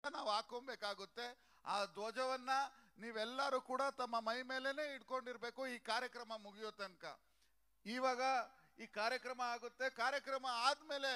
ನಾವು ಹಾಕೊಬೇಕಾಗುತ್ತೆ ಆ ಧ್ವಜವನ್ನ ನೀವೆಲ್ಲರೂ ಕೂಡ ತಮ್ಮ ಮೈ ಮೇಲೇನೆ ಇಟ್ಕೊಂಡಿರ್ಬೇಕು ಈ ಕಾರ್ಯಕ್ರಮ ಮುಗಿಯೋ ತನಕ ಇವಾಗ ಈ ಕಾರ್ಯಕ್ರಮ ಆಗುತ್ತೆ ಕಾರ್ಯಕ್ರಮ ಆದ್ಮೇಲೆ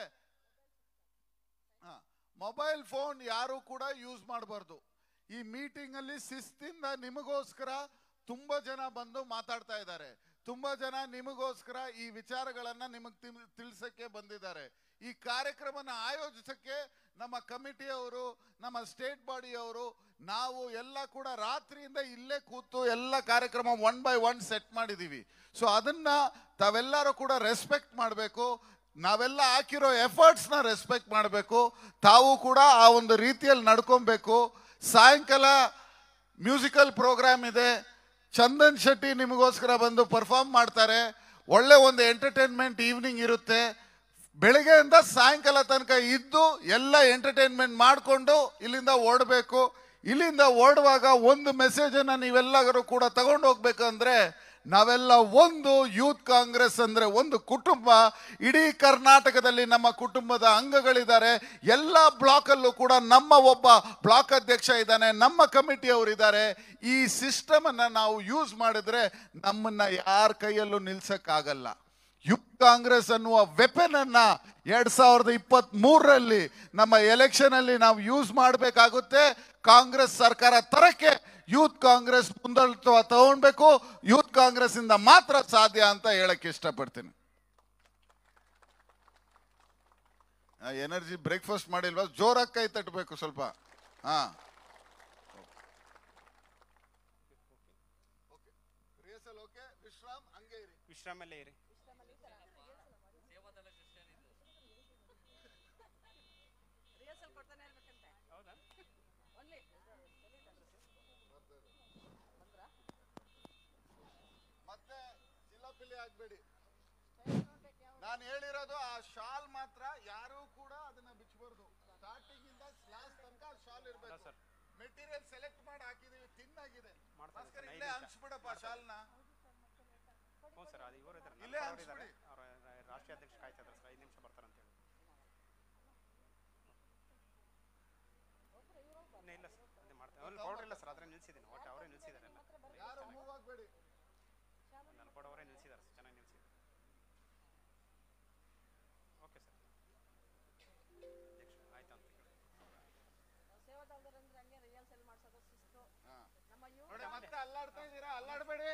ಮೊಬೈಲ್ ಫೋನ್ ಯಾರು ಕೂಡ ಯೂಸ್ ಮಾಡಬಾರ್ದು ಈ ಮೀಟಿಂಗ್ ಅಲ್ಲಿ ಶಿಸ್ತಿಂದ ನಿಮಗೋಸ್ಕರ ತುಂಬಾ ಜನ ಬಂದು ಮಾತಾಡ್ತಾ ಇದ್ದಾರೆ ತುಂಬಾ ಜನ ನಿಮಗೋಸ್ಕರ ಈ ವಿಚಾರಗಳನ್ನ ನಿಮಗ್ ತಿಳ್- ತಿಳಿಸಕ್ಕೆ ಬಂದಿದ್ದಾರೆ ಈ ಕಾರ್ಯಕ್ರಮನ ಆಯೋಜಿಸಕ್ಕೆ ನಮ್ಮ ಕಮಿಟಿಯವರು ನಮ್ಮ ಸ್ಟೇಟ್ ಬಾಡಿಯವರು ನಾವು ಎಲ್ಲ ಕೂಡ ರಾತ್ರಿಯಿಂದ ಇಲ್ಲೇ ಕೂತು ಎಲ್ಲ ಕಾರ್ಯಕ್ರಮ ಒನ್ ಬೈ ಒನ್ ಸೆಟ್ ಮಾಡಿದೀವಿ ಸೊ ಅದನ್ನ ತಾವೆಲ್ಲರೂ ಕೂಡ ರೆಸ್ಪೆಕ್ಟ್ ಮಾಡಬೇಕು ನಾವೆಲ್ಲ ಹಾಕಿರೋ ಎಫರ್ಟ್ಸ್ನ ರೆಸ್ಪೆಕ್ಟ್ ಮಾಡಬೇಕು ತಾವು ಕೂಡ ಆ ಒಂದು ರೀತಿಯಲ್ಲಿ ನಡ್ಕೊಬೇಕು ಸಾಯಂಕಾಲ ಮ್ಯೂಸಿಕಲ್ ಪ್ರೋಗ್ರಾಮ್ ಇದೆ ಚಂದನ್ ಶೆಟ್ಟಿ ನಿಮಗೋಸ್ಕರ ಬಂದು ಪರ್ಫಾರ್ಮ್ ಮಾಡ್ತಾರೆ ಒಳ್ಳೆ ಒಂದು ಎಂಟರ್ಟೈನ್ಮೆಂಟ್ ಈವ್ನಿಂಗ್ ಇರುತ್ತೆ ಬೆಳಗ್ಗೆಯಿಂದ ಸಾಯಂಕಾಲ ತನಕ ಇದ್ದು ಎಲ್ಲ ಎಂಟರ್ಟೈನ್ಮೆಂಟ್ ಮಾಡಿಕೊಂಡು ಇಲ್ಲಿಂದ ಓಡಬೇಕು ಇಲ್ಲಿಂದ ಓಡುವಾಗ ಒಂದು ಮೆಸೇಜನ್ನು ನೀವೆಲ್ಲರೂ ಕೂಡ ತಗೊಂಡು ಹೋಗ್ಬೇಕಂದ್ರೆ ನಾವೆಲ್ಲ ಒಂದು ಯೂತ್ ಕಾಂಗ್ರೆಸ್ ಅಂದ್ರೆ ಒಂದು ಕುಟುಂಬ ಇಡೀ ಕರ್ನಾಟಕದಲ್ಲಿ ನಮ್ಮ ಕುಟುಂಬದ ಅಂಗಗಳಿದ್ದಾರೆ ಎಲ್ಲ ಬ್ಲಾಕಲ್ಲೂ ಕೂಡ ನಮ್ಮ ಒಬ್ಬ ಬ್ಲಾಕ್ ಅಧ್ಯಕ್ಷ ಇದ್ದಾನೆ ನಮ್ಮ ಕಮಿಟಿಯವರು ಇದ್ದಾರೆ ಈ ಸಿಸ್ಟಮ್ ಅನ್ನ ನಾವು ಯೂಸ್ ಮಾಡಿದ್ರೆ ನಮ್ಮನ್ನ ಯಾರ ಕೈಯಲ್ಲೂ ನಿಲ್ಸಕ್ಕಾಗಲ್ಲ ಯೂತ್ ಕಾಂಗ್ರೆಸ್ ಅನ್ನುವ ವೆಪನ್ ಅನ್ನ ಎರಡ್ ಸಾವಿರದ ಇಪ್ಪತ್ತ್ ಮೂರರಲ್ಲಿ ನಮ್ಮ ಎಲೆಕ್ಷನ್ ಅಲ್ಲಿ ನಾವು ಯೂಸ್ ಮಾಡಬೇಕಾಗುತ್ತೆ ಕಾಂಗ್ರೆಸ್ ಸರ್ಕಾರ ತರಕ್ಕೆ ಯೂತ್ ಕಾಂಗ್ರೆಸ್ ಮುಂದಾಳತ್ವ ತಗೊಳ್ಬೇಕು ಯೂತ್ ಕಾಂಗ್ರೆಸ್ ಇಂದ ಮಾತ್ರ ಸಾಧ್ಯ ಅಂತ ಹೇಳಕ್ ಇಷ್ಟಪಡ್ತೀನಿ ಎನರ್ಜಿ ಬ್ರೇಕ್ಫಾಸ್ಟ್ ಮಾಡಿಲ್ವಾ ಜೋರಾಗಿ ಕೈ ತಟ್ಟಬೇಕು ಸ್ವಲ್ಪ ಹಾ ವಿಶ್ರಾಮ್ ಹಂಗೆ ಇರಿ ವಿಶ್ರಾಮಲ್ಲೇ ಇರಿ ಹೌದಾ ಮತ್ತೆ ಚಿಲ್ಲಪಿಲ್ಲಿ ಆಗ್ಬೇಡಿ ನಾನು ಹೇಳಿರೋದು ಆ ಶಾಲ್ ಮಾತ್ರ ಯಾರು ಕೂಡ ಅದನ್ನ ಬಿಚ್ಚಬಾರ್ದು ಸ್ಟಾರ್ಟಿಂಗ್ ಇಂದ ಲಾಸ್ಟ್ ತನಕ ಶಾಲ್ ಇರಬೇಕು ಸರ್. ಮೆಟೀರಿಯಲ್ ಸೆಲೆಕ್ಟ್ ಮಾಡಿ ಹಾಕಿದೀವಿ ತಿನ್ನಾಗಿದೆ ಮಾಡ್ತಾರೆ ಭಾಸ್ಕರ್ ಸರ್, ಇಲ್ಲೇ ಐದು ನಿಮಿಷ. ಹಂಚ್ಬಿಡಪ್ಪ ಶಾಲ್ನ ಹ್ಞೂ ಸರ್ ಅದು ಇವರು ಇದ್ದಾರೆ ಇಲ್ಲೇ ಅವರು ಇದ್ದಾರೆ ಹಂಚ್ಬಿಡಿ. ಅವರ ರಾಷ್ಟ್ರೀಯ ಅಧ್ಯಕ್ಷ ಕಾಯ್ತಾ ಇದ್ದಾರೆ ಸರ್ ಐದು ನಿಮಿಷ ಬರ್ತಾರೆ ಅಂತ ಹೇಳಿ ಇನ್ನೂ ಇಲ್ಲ ಸರ್ ಅದೇ ಮಾಡ್ತಾರೆ ಅವ್ರಲ್ಲಿ ಪೌಡರ್ ಇಲ್ಲ ಸರ್ ಅದ್ರೆ ನಿಲ್ಸಿದ್ದೀನಿ ಒಟ್ಟು ಅವರೇ ನಿಲ್ಸಿದ್ದಾರೆ ಎಲ್ಲ ಯಾರು ಮೂವ್ ಆಗ್ಬೇಡಿ ನಲ್ಪಡ್ ಅವರೇ ನಿಲ್ಸಿದ್ದಾರೆ ಸರ್ ಚೆನ್ನಾಗಿ ನಿಲ್ಸಿದ್ದಾರೆ ಓಕೆ ಸರ್ ಅಧ್ಯಕ್ಷ ಆಯ್ತು ಅಂತ ಹೇಳಿ ನೋಡಿ ಮತ್ತೆ ಅಲ್ಲಾಡ್ತಾ ಇದ್ದೀರಾ ಅಲ್ಲಾಡ್ಬೇಡಿ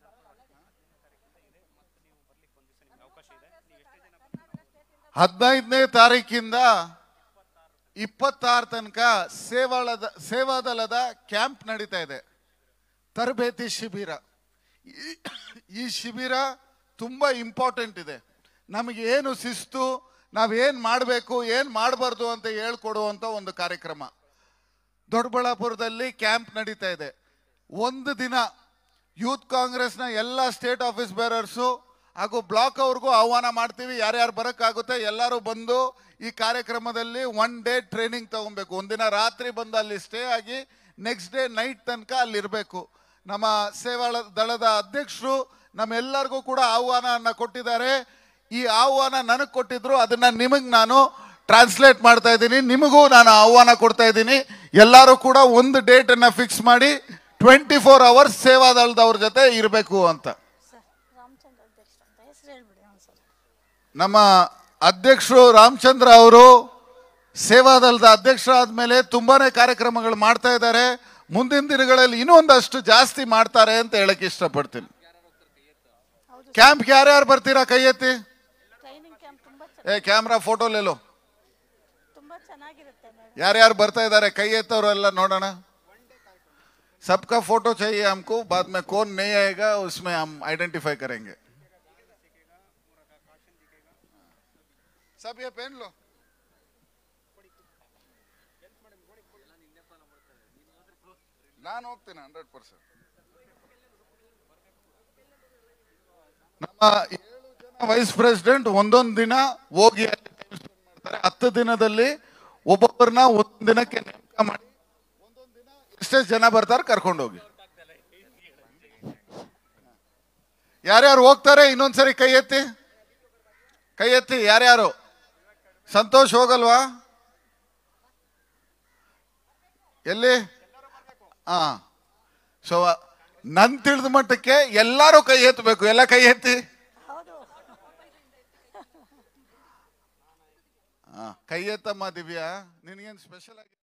ಮತ್ತೆ ನೀವು ಬರ್ಲಿಕ್ಕೆ ಒಂದು ದಿವಸ ನಿಮ್ಗೆ ಅವಕಾಶ ಇದೆ ನೀವು ಎಷ್ಟೇ ಜನ ಬರ್ತೀರೋ ಹದಿನೈದನೇ ತಾರೀಕಿಂದ ಇಪ್ಪತ್ತಾರು ತನಕ ಸೇವಾಳದ ಸೇವಾದಳದ ಕ್ಯಾಂಪ್ ನಡೀತಾ ಇದೆ ತರಬೇತಿ ಶಿಬಿರ ಈ- ಈ ಶಿಬಿರ ತುಂಬ ಇಂಪಾರ್ಟೆಂಟ್ ಇದೆ ನಮಗೆ ಏನು ಶಿಸ್ತು ನಾವೇನು ಮಾಡಬೇಕು ಏನು ಮಾಡಬಾರ್ದು ಅಂತ ಹೇಳ್ಕೊಡುವಂಥ ಒಂದು ಕಾರ್ಯಕ್ರಮ ದೊಡ್ಡಬಳ್ಳಾಪುರದಲ್ಲಿ ಕ್ಯಾಂಪ್ ನಡೀತಾ ಇದೆ ಒಂದು ದಿನ ಯೂತ್ ಕಾಂಗ್ರೆಸ್ನ ಎಲ್ಲ ಸ್ಟೇಟ್ ಆಫೀಸ್ ಬೇರರ್ಸು ಹಾಗೂ ಬ್ಲಾಕ್ ಅವ್ರಿಗೂ ಆಹ್ವಾನ ಮಾಡ್ತೀವಿ ಯಾರ್ಯಾರು ಬರೋಕ್ಕಾಗುತ್ತೆ ಎಲ್ಲರೂ ಬಂದು ಈ ಕಾರ್ಯಕ್ರಮದಲ್ಲಿ ಒನ್ ಡೇ ಟ್ರೈನಿಂಗ್ ತಗೊಬೇಕು ಒಂದಿನ ರಾತ್ರಿ ಬಂದು ಅಲ್ಲಿ ಸ್ಟೇ ಆಗಿ ನೆಕ್ಸ್ಟ್ ಡೇ ನೈಟ್ ತನಕ ಅಲ್ಲಿ ಇರಬೇಕು ನಮ್ಮ ಸೇವಾಳ ದಳದ ಅಧ್ಯಕ್ಷರು ನಮ್ಮೆಲ್ಲರಿಗೂ ಕೂಡ ಆಹ್ವಾನವನ್ನು ಕೊಟ್ಟಿದ್ದಾರೆ ಈ ಆಹ್ವಾನ ನನಗೆ ಕೊಟ್ಟಿದ್ರು ಅದನ್ನ ನಿಮಗೆ ನಾನು ಟ್ರಾನ್ಸ್ಲೇಟ್ ಮಾಡ್ತಾ ಇದ್ದೀನಿ ನಿಮಗೂ ನಾನು ಆಹ್ವಾನ ಕೊಡ್ತಾ ಇದ್ದೀನಿ ಎಲ್ಲರೂ ಕೂಡ ಒಂದು ಡೇಟನ್ನು ಫಿಕ್ಸ್ ಮಾಡಿ ಟ್ವೆಂಟಿ ಫೋರ್ ಅವರ್ಸ್ ಸೇವಾದಳದವ್ರ ಜೊತೆ ಇರಬೇಕು ಅಂತ ಸರ್ ರಾಮಚಂದ್ರ ಅಧ್ಯಕ್ಷ ಅಂತ ಹೆಸರು ಹೇಳ್ಬಿಡಿ ಹಾಂ ಸರ್ ನಮ್ಮ ಅಧ್ಯಕ್ಷರು ರಾಮಚಂದ್ರ ಅವರು ಸೇವಾದಳದ ಅಧ್ಯಕ್ಷರಾದ ಮೇಲೆ ತುಂಬಾನೇ ಕಾರ್ಯಕ್ರಮಗಳು ಮಾಡ್ತಾ ಇದ್ದಾರೆ ಮುಂದಿನ ದಿನಗಳಲ್ಲಿ ಇನ್ನೊಂದಷ್ಟು ಜಾಸ್ತಿ ಮಾಡ್ತಾರೆ ಅಂತ ಹೇಳಕ್ ಇಷ್ಟಪಡ್ತೀನಿ ಹೌದು ಕ್ಯಾಂಪ್ಗೆ ಯಾರ್ಯಾರು ಬರ್ತೀರಾ ಕೈ ಎತ್ತಿ ಟ್ರೈನಿಂಗ್ ಕ್ಯಾಂಪ್ ತುಂಬ ಏ ಕ್ಯಾಮ್ರಾ ಫೋಟೋಲೆಲ್ಲೋ ತುಂಬ ಚೆನ್ನಾಗಿರುತ್ತೆ ಮೇಡಮ್ ಯಾರ್ಯಾರು ಬರ್ತಾ ಇದ್ದಾರೆ ಕೈ ಎತ್ತವರೆಲ್ಲ ನೋಡೋಣ सबका फोटो चाहिए हमको बाद में कौन नहीं आएगा उसमें हम आइडेंटिफाई करेंगे सब ये पहन लो ನಾನು ಹೋಗ್ತೀನಿ ಹಂಡ್ರೆಡ್ ಪರ್ಸೆಂಟ್ ನಮ್ಮ ಏಳು ಜನ ವೈಸ್ ಪ್ರೆಸಿಡೆಂಟ್ ಒಂದೊಂದು ದಿನ ಹೋಗಿ ಅಲ್ಲಿ time spend ಮಾಡ್ತಾರೆ ಹತ್ತು ದಿನದಲ್ಲಿ ಒಬ್ಬೊಬ್ಬರನ್ನ ಒಂದೊಂದು ದಿನಕ್ಕೆ ನೇಮಕ ಮಾಡಿ ಒಂದೊಂದು ದಿನ ಎಷ್ಟೇ ಜನ ಬರ್ತಾರೆ ಕರ್ಕೊಂಡು ಹೋಗಿ ಯಾರ್ಯಾರು ಹೋಗ್ತಾರೆ ಇನ್ನೊಂದ್ಸರಿ ಕೈ ಎತ್ತಿ ಕೈ ಎತ್ತಿ ಯಾರ್ಯಾರು ಸಂತೋಷ್ ಹೋಗಲ್ವಾ ಎಲ್ಲಿ ಹಾ ಸೊ ನನ್ ತಿಳಿದ ಮಟ್ಟಕ್ಕೆ ಎಲ್ಲರೂ ಕೈ ಎತ್ತಬೇಕು ಎಲ್ಲ ಕೈ ಎತ್ತಿ ಹೌದು ಹಾ ಕೈ ಎತ್ತಮ್ಮ ದಿವ್ಯಾ ನಿನಗೇನು ಸ್ಪೆಷಲ್ ಆಗಿ